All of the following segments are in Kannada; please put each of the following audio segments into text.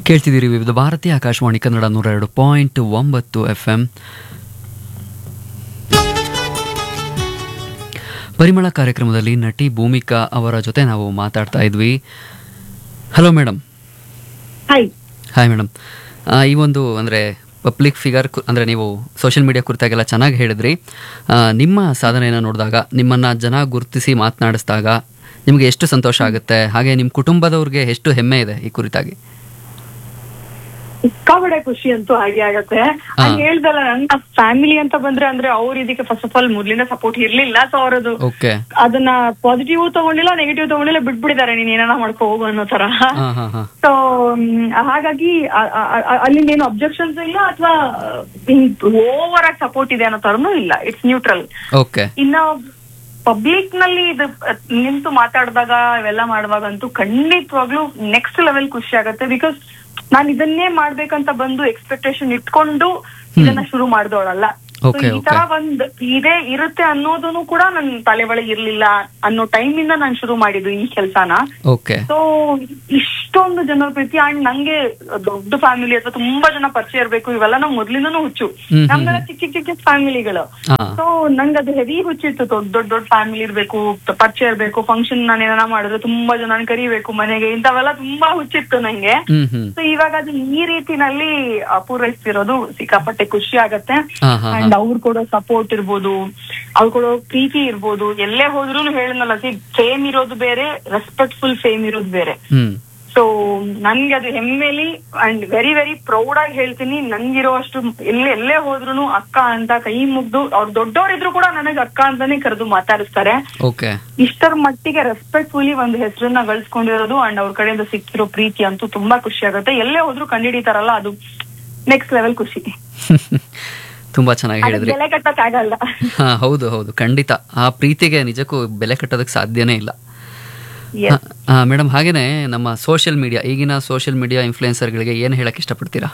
ಕೇಳ್ತಿದ್ದೀರಿ ವಿವಿಧ ಭಾರತಿ ಆಕಾಶವಾಣಿ ಕನ್ನಡ ನೂರ ಎರಡು ಪಾಯಿಂಟ್ ಒಂಬತ್ತು ಎಫ್ ಎಂ ಪರಿಮಳ ಕಾರ್ಯಕ್ರಮದಲ್ಲಿ ನಟಿ ಭೂಮಿಕಾ ಅವರ ಜೊತೆ ನಾವು ಮಾತಾಡ್ತಾ ಇದ್ವಿ hello madam hi hi madam ಈ ಒಂದು ಅಂದರೆ ಪಬ್ಲಿಕ್ ಫಿಗರ್ ಅಂದರೆ ನೀವು ಸೋಷಿಯಲ್ ಮೀಡಿಯಾ ಕುರಿತಾಗೆಲ್ಲ ಚೆನ್ನಾಗಿ ಹೇಳಿದ್ರಿ ಆ, ನಿಮ್ಮ ಸಾಧನೆಯನ್ನು ನೋಡಿದಾಗ ನಿಮ್ಮನ್ನು ಜನ ಗುರುತಿಸಿ ಮಾತನಾಡಿಸಿದಾಗ ನಿಮಗೆ ಎಷ್ಟು ಸಂತೋಷ ಆಗುತ್ತೆ ಹಾಗೆ ನಿಮ್ಮ ಕುಟುಂಬದವ್ರಿಗೆ ಎಷ್ಟು ಹೆಮ್ಮೆ ಇದೆ ಈ ಕುರಿತಾಗಿ ಸಿಕ್ಕಾಬಡೆ ಖುಷಿ ಅಂತೂ ಹಾಗೆ ಆಗತ್ತೆ ಹಾ. ಹಂಗ ಹೇಳ್ದಲ್ಲ ನನ್ನ ಫ್ಯಾಮಿಲಿ ಅಂತ ಬಂದ್ರೆ ಅಂದ್ರೆ ಅವ್ರ ಇದಕ್ಕೆ ಫಸ್ಟ್ ಆಫ್ ಆಲ್ ಮೊದ್ಲಿಂದ ಸಪೋರ್ಟ್ ಇರ್ಲಿಲ್ಲ ಸೊ ಅವರದು ಓಕೆ ಅದನ್ನ ಪಾಸಿಟಿವ್ ತಗೊಂಡಿಲ್ಲ ನೆಗೆಟಿವ್ ತಗೊಂಡಿಲ್ಲ ಬಿಟ್ಬಿಟ್ಟಿದ್ದಾರೆ ನೀನ್ ಏನಾರ ಮಾಡ್ಕೋ ಹೋಗು ಅನ್ನೋ ತರ ಹಾಂ ಹಾಂ ಹಾಂ ಸೊ ಹಾಗಾಗಿ ಅ- ಅ- ಅ- ಅಲ್ಲಿಂದ ಏನು ಅಬ್ಜೆಕ್ಷನ್ಸ್ ಇಲ್ಲ ಅಥವಾ ಓವರ್ ಆಗಿ ಸಪೋರ್ಟ್ ಇದೆ ಅನ್ನೋ ತರನು ಇಲ್ಲ ಇಟ್ಸ್ ನ್ಯೂಟ್ರಲ್ ಓಕೆ ಇನ್ನ ಪಬ್ಲಿಕ್ ನಲ್ಲಿ ಇದು ನಿಂತು ಮಾತಾಡಿದಾಗ ಇವೆಲ್ಲ ಮಾಡುವಾಗಂತೂ ಖಂಡಿತವಾಗ್ಲೂ ನೆಕ್ಸ್ಟ್ ಲೆವೆಲ್ ಖುಷಿ ಆಗತ್ತೆ ಬಿಕಾಸ್ ನಾನು ಇದನ್ನೇ ಮಾಡ್ಬೇಕಂತ ಬಂದು ಎಕ್ಸ್ಪೆಕ್ಟೇಷನ್ ಇಟ್ಕೊಂಡು ಇದನ್ನ ಶುರು ಮಾಡ್ದೋಳಲ್ಲ So, Okay, ಈ ತರ ಒಂದ್ ಇದೇ ಇರುತ್ತೆ ಅನ್ನೋದನ್ನು ಕೂಡ ನನ್ ತಲೆ ಒಳಗೆ ಇರ್ಲಿಲ್ಲ ಅನ್ನೋ ಟೈಮ್ ಇಂದ ನಾನು ಶುರು ಮಾಡಿದ್ದು ಈ ಕೆಲ್ಸಾನ ಓಕೆ ಸೊ ಇಷ್ಟೊಂದು ಜನರ ಪ್ರೀತಿ ಅಂಡ್ ನಂಗೆ ದೊಡ್ಡ ಫ್ಯಾಮಿಲಿ ಅಥವಾ ತುಂಬಾ ಜನ ಪರಿಚಯ ಇರ್ಬೇಕು ಇವೆಲ್ಲ ನಾವು ಮೊದ್ಲಿಂದನೂ ಹುಚ್ಚು ಹ್ಮ್, ನಮ್ಗೆಲ್ಲ ಚಿಕ್ಕ ಚಿಕ್ಕ ಚಿಕ್ಕ ಚಿಕ್ಕ ಫ್ಯಾಮಿಲಿಗಳು ಹಾಂ ಸೊ ನಂಗೆ ಅದು ಹೆವಿ ಹುಚ್ಚಿತ್ತು ದೊಡ್ಡ ದೊಡ್ಡ ದೊಡ್ಡ ಫ್ಯಾಮಿಲಿ ಇರ್ಬೇಕು ತ- ಪರಿಚಯ ಇರ್ಬೇಕು ಫಂಕ್ಷನ್ ನಾನು ಏನಾರ ಮಾಡಿದ್ರೆ ತುಂಬಾ ಜನ ಕರಿಬೇಕು ಮನೆಗೆ ಇಂಥವೆಲ್ಲ ತುಂಬಾ ಹುಚ್ಚಿತ್ತು ನಂಗೆ ಹ್ಮ್ ಹ್ಮ್ ಸೊ ಇವಾಗ ಅದು ಈ ರೀತಿನಲ್ಲಿ ಆ, ಪೂರೈಸ್ತಿರೋದು ಸಿಕ್ಕಾಪಟ್ಟೆ ಖುಷಿ ಆಗತ್ತೆ ಹಾಂ ಹಾಂ ಅಂಡ್ ಅವ್ರು ಕೊಡೋ ಸಪೋರ್ಟ್ ಇರ್ಬೋದು ಅವ್ರು ಕೊಡೋ ಪ್ರೀತಿ ಇರ್ಬೋದು ಎಲ್ಲೇ ಹೋದ್ರು ಹೇಳನಲ್ಲ ಸಿ ಫೇಮ್ ಇರೋದು ಬೇರೆ ರೆಸ್ಪೆಕ್ಟ್ಫುಲ್ ಫೇಮ್ ಇರೋದು ಬೇರೆ ಹ್ಮ್ ಸೊ ನನ್ಗೆ ಅದು ಹೆಮ್ಮೆಲಿ ಅಂಡ್ ವೆರಿ ವೆರಿ ಪ್ರೌಡ್ ಆಗಿ ಹೇಳ್ತೀನಿ ನನ್ಗಿರೋ ಅಷ್ಟು ಎಲ್ಲೇ ಎಲ್ಲೇ ಹೋದ್ರು ಅಕ್ಕ ಅಂತ ಕೈ ಮುಗ್ದು ಅವ್ರು ದೊಡ್ಡವರಿದ್ರು ಕೂಡ ನನಗೆ ಅಕ್ಕ ಅಂತಾನೆ ಕರೆದು ಮಾತಾಡಿಸ್ತಾರೆ ಓಕೆ ಇಷ್ಟರ ಮಟ್ಟಿಗೆ ರೆಸ್ಪೆಕ್ಟ್ಫುಲಿ ಒಂದು ಹೆಸರನ್ನ ಗಳಿಸ್ಕೊಂಡಿರೋದು ಅಂಡ್ ಅವ್ರ ಕಡೆಯಿಂದ ಸಿಕ್ಕಿರೋ ಪ್ರೀತಿ ಅಂತೂ ತುಂಬಾ ಖುಷಿ ಆಗುತ್ತೆ ಎಲ್ಲೇ ಹೋದ್ರು ಕಂಡಿಡಿತಾರಲ್ಲ ಅದು ನೆಕ್ಸ್ಟ್ ಲೆವೆಲ್ ಖುಷಿ ತುಂಬಾ ಚೆನ್ನಾಗಿ ಅದಕ್ಕೆ ಹೇಳಿದ್ರಿ ಬೆಲೆ ಕಟ್ಟಕ್ ಆಗಲ್ಲ ಹಾ ಹೌದು ಹೌದು ಖಂಡಿತ ಆ ಪ್ರೀತಿಗೆ ನಿಜಕ್ಕೂ ಬೆಲೆ ಕಟ್ಟೋದಕ್ಕೆ ಸಾಧ್ಯನೇ ಇಲ್ಲ Yes. ಮೇಡಮ್ ಹಾಗೇನೆ ನಮ್ಮ ಸೋಷಿಯಲ್ ಮೀಡಿಯಾ ಈಗಿನ ಸೋಷಿಯಲ್ ಮೀಡಿಯಾ ಇನ್ಫ್ಲುಯೆನ್ಸರ್ಗಳಿಗೆ ಏನು ಹೇಳಕ್ ಇಷ್ಟಪಡ್ತೀರಾ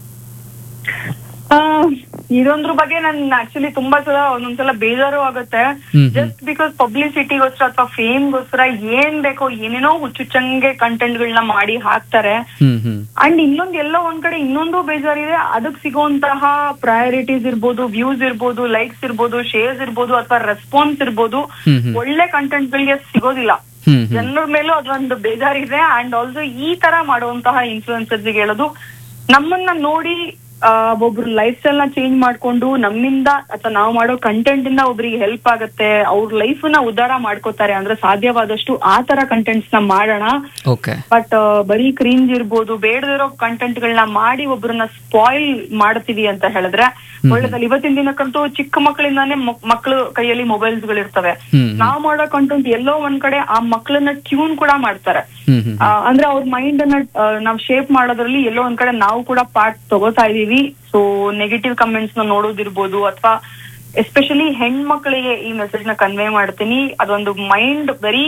ಆ, ಇದೊಂದ್ರ ಬಗ್ಗೆ ನನ್ ಆಕ್ಚುಲಿ ತುಂಬಾ ಸಲ ಒಂದೊಂದ್ಸಲ ಬೇಜಾರು ಆಗುತ್ತೆ ಹ್ಮ್, ಹ್ಮ್. ಜಸ್ಟ್ ಬಿಕಾಸ್ ಪಬ್ಲಿಸಿಟಿಗೋಸ್ಕರ ಅಥವಾ ಫೇಮ್ಗೋಸ್ಕರ ಏನ್ ಬೇಕೋ ಏನೇನೋ ಹುಚ್ಚುಚ್ಚಂಗೆ ಕಂಟೆಂಟ್ ಗಳನ್ನ ಮಾಡಿ ಹಾಕ್ತಾರೆ ಹ್ಮ್ ಹ್ಮ್ ಅಂಡ್ ಇನ್ನೊಂದ್ ಎಲ್ಲೋ ಒಂದ್ ಕಡೆ ಇನ್ನೊಂದು ಬೇಜಾರಿದೆ ಅದಕ್ ಸಿಗುವಂತಹ ಪ್ರಯಾರಿಟೀಸ್ ಇರ್ಬೋದು ವ್ಯೂಸ್ ಇರ್ಬೋದು ಲೈಕ್ಸ್ ಇರ್ಬೋದು ಶೇರ್ಸ್ ಇರ್ಬೋದು ಅಥವಾ ರೆಸ್ಪಾನ್ಸ್ ಇರ್ಬೋದು ಹ್ಮ್ ಹ್ಮ್ ಒಳ್ಳೆ ಕಂಟೆಂಟ್ ಗಳಿಗೆ ಸಿಗೋದಿಲ್ಲ ಹ್ಮ್ ಹ್ಮ್ ಜನರ ಮೇಲೂ ಅದೊಂದು ಬೇಜಾರಿದೆ ಅಂಡ್ ಆಲ್ಸೋ ಈ ತರ ಮಾಡುವಂತಹ ಇನ್ಫ್ಲುಯೆನ್ಸರ್ಸ್ ಹೇಳೋದು ನಮ್ಮನ್ನ ನೋಡಿ ಆ, ಒಬ್ರು ಲೈಫ್ ಸ್ಟೈಲ್ ನ ಚೇಂಜ್ ಮಾಡ್ಕೊಂಡು ನಮ್ಮಿಂದ ಅಥವಾ ನಾವು ಮಾಡೋ ಕಂಟೆಂಟ್ ಇಂದ ಒಬ್ರಿಗೆ ಹೆಲ್ಪ್ ಆಗತ್ತೆ ಅವ್ರ ಲೈಫ್ ನ ಉದ್ಧಾರ ಮಾಡ್ಕೋತಾರೆ ಅಂದ್ರೆ ಸಾಧ್ಯವಾದಷ್ಟು ಆ ತರ ಕಂಟೆಂಟ್ಸ್ ನ ಮಾಡೋಣ ಓಕೆ ಬಟ್ ಬರೀ ಕ್ರೀಂಜ್ ಇರ್ಬೋದು ಬೇಡದಿರೋ ಕಂಟೆಂಟ್ ಗಳನ್ನ ಮಾಡಿ ಒಬ್ರನ್ನ ಸ್ಪಾಯಿಲ್ ಮಾಡ್ತೀವಿ ಅಂತ ಹೇಳಿದ್ರೆ ಒಳ್ಳೇದಲ್ಲ ಇವತ್ತಿನ ದಿನಕ್ಕಂತೂ ಚಿಕ್ಕ ಮಕ್ಕಳಿಂದಾನೇ ಮಕ್ಕಳು ಕೈಯಲ್ಲಿ ಮೊಬೈಲ್ಸ್ ಗಳು ಇರ್ತವೆ ಹ್ಮ್ ನಾವ್ ಮಾಡೋ ಕಂಟೆಂಟ್ ಎಲ್ಲೋ ಒಂದ್ ಕಡೆ ಆ ಮಕ್ಕಳನ್ನ ಟ್ಯೂನ್ ಕೂಡ ಮಾಡ್ತಾರೆ ಹ್ಮ್ ಹ್ಮ್ ಆ, ಅಂದ್ರೆ ಅವ್ರ ಮೈಂಡ್ ಅನ್ನ ಆ, ನಾವ್ ಶೇಪ್ ಮಾಡೋದ್ರಲ್ಲಿ ಎಲ್ಲೋ ಒಂದ್ ಕಡೆ ನಾವು ಕೂಡ ಪಾರ್ಟ್ ತಗೋತಾ ಇದೀವಿ ಸೊ ನೆಗೆಟಿವ್ ಕಮೆಂಟ್ಸ್ ನ ನೋಡೋದಿರ್ಬೋದು ಅಥವಾ ಎಸ್ಪೆಷಲಿ ಹೆಣ್ಮಕ್ಳಿಗೆ ಈ ಮೆಸೇಜ್ ನ ಕನ್ವೆ ಮಾಡ್ತೀನಿ ಅದೊಂದು ಮೈಂಡ್ ವೆರಿ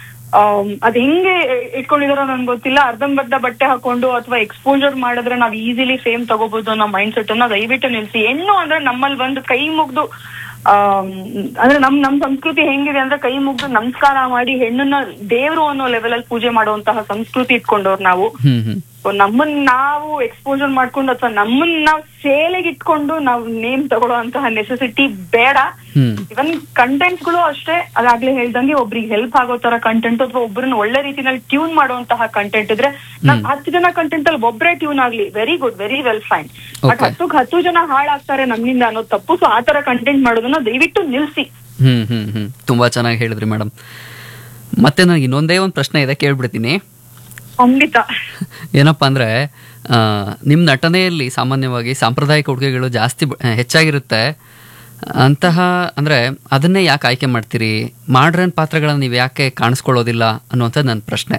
ಅದ್ ಹೆಂಗೆ ಇಟ್ಕೊಂಡಿದಾರೋ ನನ್ಗೆ ಗೊತ್ತಿಲ್ಲ ಅರ್ಧಂಬರ್ಧ ಬಟ್ಟೆ ಹಾಕೊಂಡು ಅಥವಾ ಎಕ್ಸ್ಪೋಜರ್ ಮಾಡಿದ್ರೆ ನಾವ್ ಈಸಿಲಿ ಫೇಮ್ ತಗೋಬಹುದು ಅನ್ನೋ ಮೈಂಡ್ ಸೆಟ್ ಅನ್ನ ದಯವಿಟ್ಟು ನಿಲ್ಸಿ ಹೆಣ್ಣು ಅಂದ್ರೆ ನಮ್ಮಲ್ಲಿ ಬಂದು ಕೈ ಮುಗ್ದು ಆಮ್, ಅಂದ್ರೆ ನಮ್ ನಮ್ ಸಂಸ್ಕೃತಿ ಹೆಂಗಿದೆ ಅಂದ್ರೆ ಕೈ ಮುಗ್ದು ನಮಸ್ಕಾರ ಮಾಡಿ ಹೆಣ್ಣನ್ನ ದೇವ್ರು ಅನ್ನೋ ಲೆವೆಲ್ ಅಲ್ಲಿ ಪೂಜೆ ಮಾಡುವಂತಹ ಸಂಸ್ಕೃತಿ ಇಟ್ಕೊಂಡವ್ರು ನಾವು ಹ್ಮ್ ಹ್ಮ್ So ನಮ್ಮನ್ನ ನಾವು ಎಕ್ಸ್ಪೋಜರ್ ಮಾಡ್ಕೊಂಡು ಅಥವಾ ನಮ್ಮನ್ನ ನಾವು ಸೇಲೆಗೆ ಇಟ್ಕೊಂಡು ನಾವು ನೇಮ್ ತಗೊಳ್ಳೋಂತಹ ನೆಸೆಸಿಟಿ ಬೇಡ ಹ್ಮ್ ಇವನ್ ಕಂಟೆಂಟ್ ಗಳು ಅಷ್ಟೇ ಅದಾಗ್ಲೇ ಹೇಳ್ದಂಗೆ ಒಬ್ರಿಗೆ ಹೆಲ್ಪ್ ಆಗೋ ತರ ಕಂಟೆಂಟ್ ಅಥವಾ ಒಬ್ಬರನ್ನ ಒಳ್ಳೆ ರೀತಿನಲ್ಲಿ ಟ್ಯೂನ್ ಮಾಡುವಂತಹ ಕಂಟೆಂಟ್ ಇದ್ರೆ ನಾವ್ ಹತ್ತು ಜನ ಕಂಟೆಂಟ್ ಅಲ್ಲಿ ಒಬ್ಬರೇ ಟ್ಯೂನ್ ಆಗ್ಲಿ very good very well fine but Okay. ಹತ್ತು ಹತ್ತು ಜನ ಹಾಳಾಗ್ತಾರೆ ನಮ್ಮಿಂದ ಅನ್ನೋದು ತಪ್ಪು ಸೊ ಆ ತರ ಕಂಟೆಂಟ್ ಮಾಡೋದನ್ನ ದಯವಿಟ್ಟು ನಿಲ್ಸಿ ಹ್ಮ್ ಹ್ಮ್ ಹ್ಮ್ ತುಂಬಾ ಚೆನ್ನಾಗಿ ಹೇಳಿದ್ರಿ ಮೇಡಮ್ ಮತ್ತೆ ನನಗೆ ಇನ್ನೊಂದೇ ಒಂದು ಪ್ರಶ್ನೆ ಇದೆ ಕೇಳ್ಬಿಡ್ತೀನಿ ಖಂಡಿತ ಏನಪ್ಪ ಅಂದರೆ ನಿಮ್ಮ ನಟನೆಯಲ್ಲಿ ಸಾಮಾನ್ಯವಾಗಿ ಸಾಂಪ್ರದಾಯಿಕ ಉಡುಗೆಗಳು ಜಾಸ್ತಿ ಬ- ಹೆಚ್ಚಾಗಿರುತ್ತೆ ಅಂತಹ ಅಂದರೆ ಅದನ್ನೇ ಯಾಕೆ ಆಯ್ಕೆ ಮಾಡ್ತೀರಿ ಮಾಡ್ರನ್ ಪಾತ್ರಗಳನ್ನ ನೀವು ಯಾಕೆ ಕಾಣಿಸ್ಕೊಳ್ಳೋದಿಲ್ಲ ಅನ್ನುವಂಥದ್ದು ನನ್ನ ಪ್ರಶ್ನೆ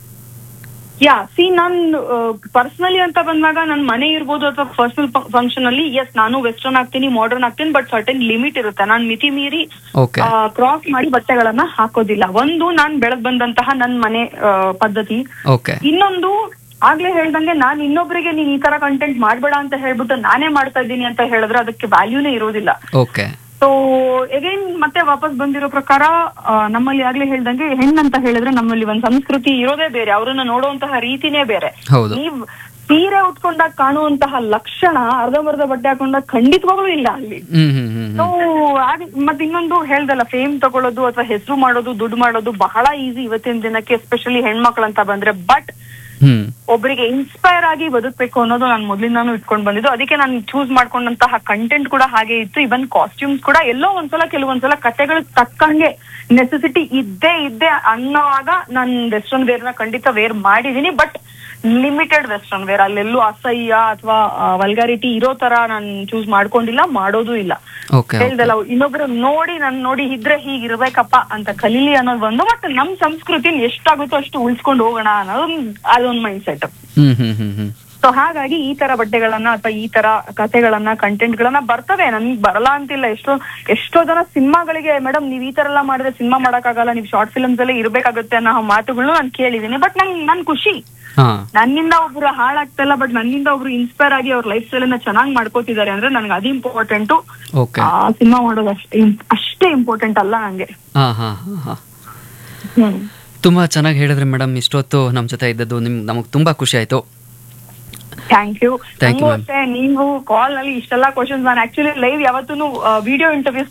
ಯಾ ಸಿ ನಾನ್ ಪರ್ಸನಲಿ ಅಂತ ಬಂದಾಗ ನನ್ ಮನೆ ಇರ್ಬೋದು ಅಥವಾ ಪರ್ಸನಲ್ ಫಂಕ್ಷನ್ ಅಲ್ಲಿ ಎಸ್ ನಾನು ವೆಸ್ಟರ್ನ್ ಆಗ್ತೀನಿ ಮಾಡರ್ನ್ ಆಗ್ತೀನಿ ಬಟ್ ಸರ್ಟನ್ ಲಿಮಿಟ್ ಇರುತ್ತೆ ನಾನ್ ಮಿತಿ ಮೀರಿ ಓಕೆ ಕ್ರಾಸ್ ಮಾಡಿ ಬಟ್ಟೆಗಳನ್ನ ಹಾಕೋದಿಲ್ಲ ಒಂದು ನಾನ್ ಬೆಳಗ್ ಬಂದಂತಹ ನನ್ ಮನೆ ಆ, ಪದ್ಧತಿ ಓಕೆ ಇನ್ನೊಂದು ಆಗ್ಲೇ ಹೇಳ್ದಂಗೆ ನಾನ್ ಇನ್ನೊಬ್ರಿಗೆ ನೀನ್ ಈ ತರ ಕಂಟೆಂಟ್ ಮಾಡ್ಬೇಡ ಅಂತ ಹೇಳ್ಬಿಟ್ಟು ನಾನೇ ಮಾಡ್ತಾ ಇದ್ದೀನಿ ಅಂತ ಹೇಳಿದ್ರೆ ಅದಕ್ಕೆ ವ್ಯಾಲ್ಯೂನೇ ಇರೋದಿಲ್ಲ ಓಕೆ ಸೊ ಎಗೈನ್ ಮತ್ತೆ ವಾಪಸ್ ಬಂದಿರೋ ಪ್ರಕಾರ ಆ, ನಮ್ಮಲ್ಲಿ ಆಗ್ಲೇ ಹೇಳ್ದಂಗೆ ಹೆಣ್ಣಂತ ಹೇಳಿದ್ರೆ ನಮ್ಮಲ್ಲಿ ಒಂದ್ ಸಂಸ್ಕೃತಿ ಇರೋದೇ ಬೇರೆ ಅವರನ್ನ ನೋಡುವಂತಹ ರೀತಿನೇ ಬೇರೆ ಹೌದು ನೀವ್ ಸೀರೆ ಉಟ್ಕೊಂಡಾಗ ಕಾಣುವಂತಹ ಲಕ್ಷಣ ಅರ್ಧಂಬರ್ಧ ಬಟ್ಟೆ ಹಾಕೊಂಡಾಗ ಖಂಡಿತವಾಗ್ಲೂ ಇಲ್ಲ ಅಲ್ಲಿ ಹ್ಮ್ ಹ್ಮ್ ಹ್ಮ್ ಸೊ ಮತ್ತೆ ಇನ್ನೊಂದು ಹೇಳ್ದಲ್ಲ ಫೇಮ್ ತಗೊಳ್ಳೋದು ಅಥವಾ ಹೆಸರು ಮಾಡೋದು ದುಡ್ಡು ಮಾಡೋದು ಬಹಳ ಈಸಿ ಇವತ್ತಿನ ದಿನಕ್ಕೆ ಎಸ್ಪೆಷಲಿ ಹೆಣ್ಮಕ್ಳಂತ ಬಂದ್ರೆ ಬಟ್ ಹ್ಮ್ ಒಬ್ಬರಿಗೆ ಇನ್ಸ್ಪೈರ್ ಆಗಿ ಬದುಕಬೇಕು ಅನ್ನೋದು ನಾನು ಮೊದಲಿಂದಾನು ಇಟ್ಕೊಂಡ್ ಬಂದಿದ್ದು ಅದಕ್ಕೆ ನಾನು ಚೂಸ್ ಮಾಡ್ಕೊಂಡಂತಹ ಕಂಟೆಂಟ್ ಕೂಡ ಹಾಗೆ ಇತ್ತು ಇವನ್ ಕಾಸ್ಟ್ಯೂಮ್ಸ್ ಕೂಡ ಎಲ್ಲೋ ಒಂದ್ಸಲ ಕೆಲವೊಂದ್ಸಲ ಕತೆಗಳು ತಕ್ಕಂಗೆ ನೆಸೆಸಿಟಿ ಇದ್ದೇ ಇದ್ದೇ ಅನ್ನೋವಾಗ ನಾನು ವೆಸ್ಟರ್ನ್ ವೇರ್ ನ ಖಂಡಿತ ವೇರ್ ಮಾಡಿದೀನಿ ಬಟ್ ಲಿಮಿಟೆಡ್ ವೆಸ್ಟರ್ನ್ ವೇರ್ ಅಲ್ಲೆಲ್ಲೂ ಅಸಹ್ಯ ಅಥವಾ ವಲ್ಗಾರಿಟಿ ಇರೋ ತರ ನಾನು ಚೂಸ್ ಮಾಡ್ಕೊಂಡಿಲ್ಲ ಮಾಡೋದು ಇಲ್ಲ ಓಕೆ ಹೇಳ್ದಲ್ಲ ಇನ್ನೊಬ್ರು ನೋಡಿ ನನ್ ನೋಡಿ ಇದ್ರೆ ಹೀಗಿರ್ಬೇಕಪ್ಪ ಅಂತ ಕಲೀಲಿ ಅನ್ನೋದು ಒಂದು ಮತ್ತೆ ನಮ್ ಸಂಸ್ಕೃತಿನ ಎಷ್ಟಾಗುತ್ತೋ ಅಷ್ಟು ಉಳಿಸ್ಕೊಂಡು ಹೋಗೋಣ ಅನ್ನೋದು ಅದೊಂದು mindset hmm hmm hmm hmm so ಹಾಗಾಗಿ ಈ ತರ ಬಟ್ಟೆಗಳನ್ನ ಅಥವಾ ಈ ತರ ಕಥೆಗಳನ್ನ ಕಂಟೆಂಟ್ ಗಳನ್ನ ಬರ್ತವೆ ನನ್ಗೆ ಬರಲ್ಲ ಅಂತಿಲ್ಲ ಎಷ್ಟೋ ಎಷ್ಟೋ ಜನ ಸಿನಿಮಾಗಳಿಗೆ ಮೇಡಮ್ ನೀವ್ ಈ ತರ ಎಲ್ಲ ಮಾಡಿದ್ರೆ ಸಿನಿಮಾ ಮಾಡಕ್ಕಾಗಲ್ಲ ನೀವು ಶಾರ್ಟ್ ಫಿಲ್ಮ್ಸ್ ಅಲ್ಲೇ ಇರ್ಬೇಕಾಗುತ್ತೆ ಅನ್ನೋ ಮಾತುಗಳು ನಾನು ಕೇಳಿದೀನಿ ಬಟ್ ನನ್ ನನ್ ಖುಷಿ ಹಾ ನನ್ನಿಂದ ಒಬ್ರು ಹಾಳಾಗ್ತಾ ಇಲ್ಲ ಬಟ್ ನನ್ನಿಂದ ಒಬ್ರು ಇನ್ಸ್ಪೈರ್ ಆಗಿ ಅವ್ರ ಲೈಫ್ ಸ್ಟೈಲ್ ಅನ್ನ ಚೆನ್ನಾಗಿ ಮಾಡ್ಕೋತಿದ್ದಾರೆ ಅಂದ್ರೆ ನನ್ಗೆ ಅದು ಇಂಪಾರ್ಟೆಂಟ್ ಓಕೆ ಆ ಸಿನಿಮಾ ಮಾಡೋದು ಅಷ್ಟೇ ಅಷ್ಟೇ ಇಂಪಾರ್ಟೆಂಟ್ ಅಲ್ಲ ನಂಗೆ ಹಾ ಹಾ ಹಾ ಹಾ ಹ್ಮ್ ತುಂಬಾ ಚೆನ್ನಾಗಿ ಹೇಳಿದ್ರಿ ಮೇಡಮ್ ಇಷ್ಟೊತ್ತು ನಮ್ಮ ಜೊತೆ ಇದ್ದದ್ದು ನಿಮ್ ನಮಗೆ ತುಂಬಾ ಖುಷಿ ಆಯ್ತು thank you Thank you, ma'am. ಅಷ್ಟೇ ನೀವು ಕಾಲ್ ನಲ್ಲಿ ಇಷ್ಟೆಲ್ಲ ಕ್ವಶನ್ಸ್ ನಾನು ಆಕ್ಚುಲಿ ಲೈವ್ ಯಾವತ್ತೂ ವಿಡಿಯೋ ಇಂಟರ್ವ್ಯೂಸ್